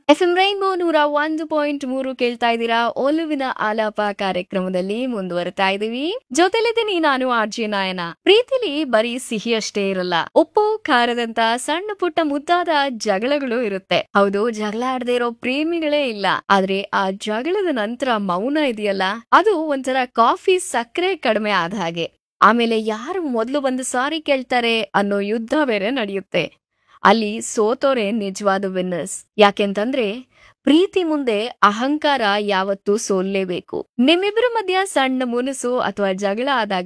FM rainbow ನೂರ ಒಂದು point ಮೂರು ಕೇಳ್ತಾ ಇದ್ದೀರಾ ಒಲುವಿನ ಆಲಾಪ ಕಾರ್ಯಕ್ರಮದಲ್ಲಿ ಮುಂದುವರಿತಾ ಇದೀವಿ ಜೊತೆಲಿದ್ದೀನಿ ನಾನು ಆರ್ಜಿ ನಾಯನ ಪ್ರೀತಿಲಿ ಬರೀ ಸಿಹಿ ಅಷ್ಟೇ ಇರಲ್ಲ ಉಪ್ಪು ಖಾರದಂತ ಸಣ್ಣ ಪುಟ್ಟ ಮುದ್ದಾದ ಜಗಳಗಳು ಇರುತ್ತೆ ಹೌದು ಜಗಳ ಆಡದೆ ಇರೋ ಪ್ರೇಮಿಗಳೇ ಇಲ್ಲ ಆದ್ರೆ ಆ ಜಗಳದ ನಂತರ ಮೌನ ಇದೆಯಲ್ಲ ಅದು ಒಂಥರ ಕಾಫಿ ಸಕ್ಕರೆ ಕಡಿಮೆ ಆದ ಹಾಗೆ ಆಮೇಲೆ ಯಾರು ಮೊದಲು ಬಂದು ಸಾರಿ ಕೇಳ್ತಾರೆ ಅನ್ನೋ ಯುದ್ಧ ಬೇರೆ ನಡೆಯುತ್ತೆ ಅಲ್ಲಿ ಸೋತೋರೆ ನಿಜವಾದ ವಿನ್ನರ್ಸ್ ಯಾಕೆಂತಂದ್ರೆ ಪ್ರೀತಿ ಮುಂದೆ ಅಹಂಕಾರ ಯಾವತ್ತೂ ಸೋಲ್ಲೇಬೇಕು ನಿಮ್ಮಿಬ್ಬರ ಮಧ್ಯ ಸಣ್ಣ ಮುನಸು ಅಥವಾ ಜಗಳ ಆದಾಗ